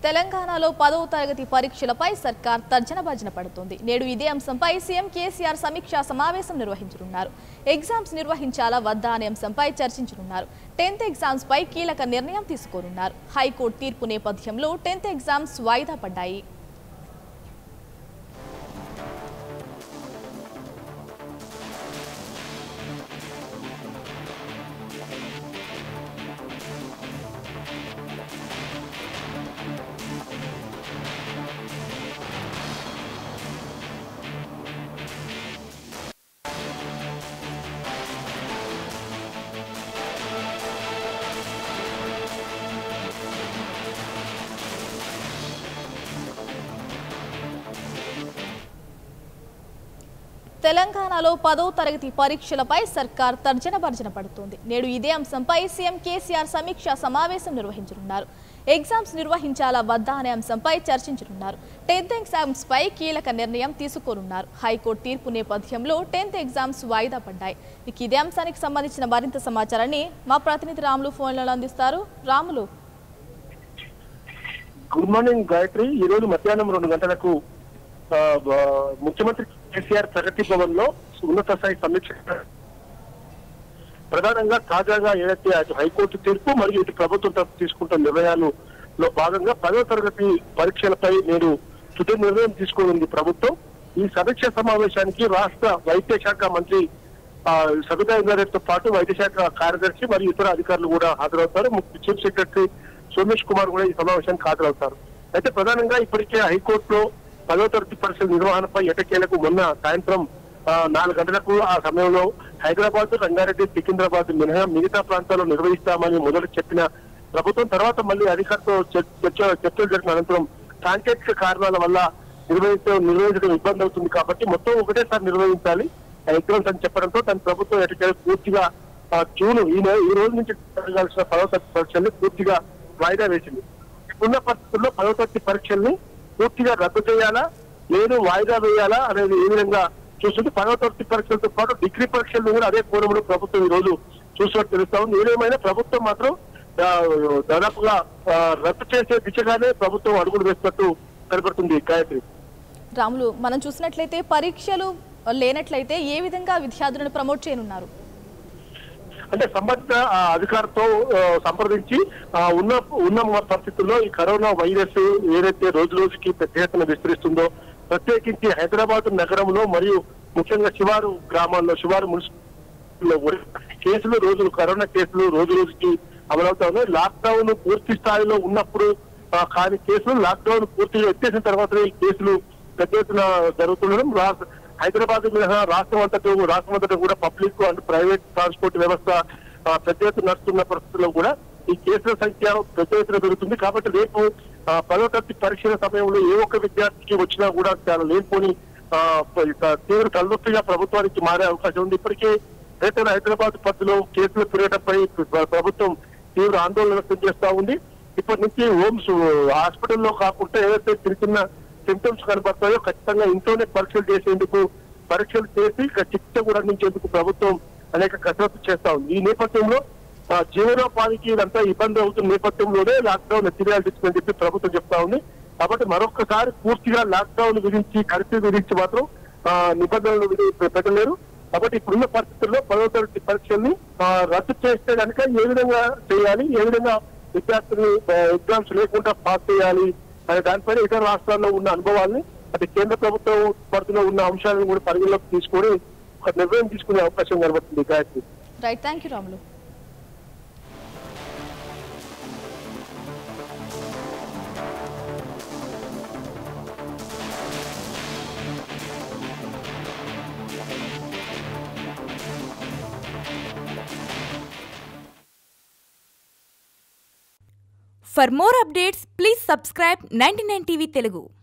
తెలంగాణలో పదవ తరగతి పరీక్షలపై సర్కార్ తర్జన భర్జన పడుతుంది నేడు ఇదే అంశంపై సీఎం కేసీఆర్ సమీక్షా సమావేశం నిర్వహించనున్నారు ఎగ్జామ్స్ నిర్వహించాలా వద్దా అనే అంశంపై చర్చించనున్నారు టెన్త్ ఎగ్జామ్స్ పై కీలక నిర్ణయం తీసుకోనున్నారు హైకోర్టు తీర్పు నేపథ్యంలో టెన్త్ ఎగ్జామ్స్ వాయిదా పడ్డాయి తెలంగాణలో పదో తరగతి పరీక్షలపై సర్కార్ తర్జన భర్జన పడుతోంది నేడు ఇదే అంశంపై సీఎం కేసీఆర్ సమీక్షా సమావేశం నిర్వహించనున్నారు ఎగ్జామ్స్ నిర్వహించాలా వద్దా అనే అంశంపై చర్చించనున్నారు టెన్త్ ఎగ్జామ్స్ పై కీలక నిర్ణయం తీసుకోనున్నారు హైకోర్టు తీర్పు నేపథ్యంలో టెన్త్ ఎగ్జామ్స్ వాయిదా పడ్డాయి ఇక ఇదే అంశానికి సంబంధించిన మరింత సమాచారాన్ని మా ప్రతినిధి రాములు ఫోన్లలో అందిస్తారు రాములు గుడ్ మార్నింగ్ గాయత్రి ఈ రోజు మధ్యాహ్నం రెండు గంటలకు ఆ, బ- ముఖ్యమంత్రి కేసీఆర్ ప్రగతి భవన్ లో ఉన్నత స్థాయి సమీక్ష ప్రధానంగా తాజాగా ఏదైతే అటు హైకోర్టు తీర్పు మరియు ఇటు ప్రభుత్వం తరఫు తీసుకుంటున్న నిర్ణయాలు లో భాగంగా పదవ తరగతి పరీక్షలపై నేడు తుది నిర్ణయం తీసుకోనుంది ప్రభుత్వం ఈ సమీక్ష సమావేశానికి రాష్ట్ర వైద్య శాఖ మంత్రి ఆ, సబితా ఇంద్రారెడ్డితో పాటు వైద్య శాఖ కార్యదర్శి మరియు ఇతర అధికారులు కూడా హాజరవుతారు ముఖ్య చీఫ్ సెక్రటరీ సోమేష్ కుమార్ కూడా ఈ సమావేశానికి హాజరవుతారు అయితే ప్రధానంగా ఇప్పటికే హైకోర్టులో పదవ తరగతి పరీక్షల నిర్వహణపై ఎటకేలకు మొన్న సాయంత్రం ఆ, నాలుగు గంటలకు ఆ సమయంలో హైదరాబాద్ రంగారెడ్డి సికింద్రాబాద్ మినహా మిగతా ప్రాంతాల్లో నిర్వహిస్తామని మొదలు చెప్పిన ప్రభుత్వం తర్వాత మళ్ళీ అధికారులతో చర్చ- చర్చ- చర్చలు జరిగిన అనంతరం సాంకేతిక కారణాల వల్ల నిర్వహించడం నిర్వహించడం ఇబ్బంది అవుతుంది కాబట్టి మొత్తం ఒకటేసారి నిర్వహించాలి ఎగ్జామ్స్ అని చెప్పడంతో తన ప్రభుత్వం ఎటుకెళ్ళి పూర్తిగా ఆ, జూన్ ఈ నెల ఈ రోజు నుంచి జరగాల్సిన పదవ తరగతి పరీక్షల్ని పూర్తిగా వాయిదా వేసింది ఇప్పుడున్న పరిస్థితుల్లో పదవ తరగతి పరీక్షల్ని పూర్తిగా రద్దు చేయాలా లేదు వాయిదా వేయాలా అనేది ఏ విధంగా చూస్తుంది పదవ తరగతి పరీక్షలతో పాటు డిగ్రీ పరీక్షలను కూడా అదే కోణంలో ప్రభుత్వం ఈ రోజు చూసినట్టు తెలుస్తా ఉంది ఏదేమైనా ప్రభుత్వం మాత్రం ఆ, దాదాపుగా ఆ, రద్దు చేసే దిశగానే ప్రభుత్వం అడుగులు వేస్తున్నట్టు కనబడుతుంది గాయత్రి రాములు మనం చూసినట్లయితే పరీక్షలు లేనట్లయితే ఏ విధంగా విద్యార్థులను ప్రమోట్ చేయనున్నారు అంటే సంబంధిత ఆ, అధికారితో ఆ, సంప్రదించి ఆ, ఉన్న ఉన్న పరిస్థితుల్లో ఈ కరోనా వైరస్ ఏదైతే రోజు రోజుకి పెద్ద ఎత్తున విస్తరిస్తుందో ప్రత్యేకించి హైదరాబాద్ నగరంలో మరియు ముఖ్యంగా శివారు గ్రామాల్లో శివారు మున్సిపల్ కూడా కేసులు రోజులు కరోనా కేసులు రోజు రోజుకి అమలవుతా ఉన్నాయి లాక్డౌన్ పూర్తి స్థాయిలో ఉన్నప్పుడు ఆ, కాని కేసులు లాక్డౌన్ పూర్తిగా ఎత్తేసిన తర్వాత ఈ కేసులు పెద్ద ఎత్తున జరుగుతుండడం రా- హైదరాబాద్ మినహా రాష్ట్రం అంతటా రాష్ట్రం అంతటా కూడా పబ్లిక్ అండ్ ప్రైవేట్ ట్రాన్స్పోర్ట్ వ్యవస్థ ఆ, పెద్ద ఎత్తున నడుస్తున్న పరిస్థితుల్లో కూడా ఈ కేసుల సంఖ్య పెద్ద ఎత్తున పెరుగుతుంది కాబట్టి రేపు ఆ, పదో తరగతి పరీక్షల సమయంలో ఏ ఒక్క విద్యార్థికి వచ్చినా కూడా చాలా లేనిపోని ఆ, ప- ఇక తీవ్ర తలనొప్పిగా ప్రభుత్వానికి మారే అవకాశం ఉంది ఇప్పటికే రేపు హైదరాబాద్ పరిధిలో కేసుల పెరగడంపై ప్ర- ప్రభుత్వం తీవ్ర ఆందోళన వ్యక్తం చేస్తా ఉంది ఇప్పటి నుంచి హోమ్స్ హాస్పిటల్లో కాకుండా ఏదైతే చిన్న చిన్న సిమ్టమ్స్ కనబడతాయో ఖచ్చితంగా ఇంట్లోనే పరీక్షలు చేసేందుకు పరీక్షలు చేసి ఇక చికిత్స కూడా అందించేందుకు ప్రభుత్వం అనేక కసరత్తు చేస్తా ఉంది ఈ నేపథ్యంలో ఆ, జీవనోపాధికి ఇదంతా ఇబ్బంది అవుతున్న నేపథ్యంలోనే లాక్డౌన్ ఎత్తివేయాల్సిందని చెప్పి ప్రభుత్వం చెప్తా ఉంది కాబట్టి మరొకసారి పూర్తిగా లాక్డౌన్ విధించి కర్ఫ్యూ విధించి మాత్రం ఆ, నిబంధనలు విధి- పెట్టలేరు కాబట్టి ఇప్పుడున్న పరిస్థితుల్లో పదవ తరగతి పరీక్షల్ని ఆ, రద్దు చేస్తే కనుక ఏ విధంగా చేయాలి ఏ విధంగా విద్యార్థులు ఎగ్జామ్స్ లేకుండా పాస్ చేయాలి అనే దానిపైన ఇతర రాష్ట్రాల్లో ఉన్న అనుభవాల్ని అటు కేంద్ర ప్రభుత్వం పరిధిలో ఉన్న అంశాలను కూడా పరిగణలోకి తీసుకొని ఒక నిర్ణయం తీసుకునే అవకాశం కనబడుతుంది Gayatri right thank you Ramulu For more updates, please subscribe 99 TV Telugu.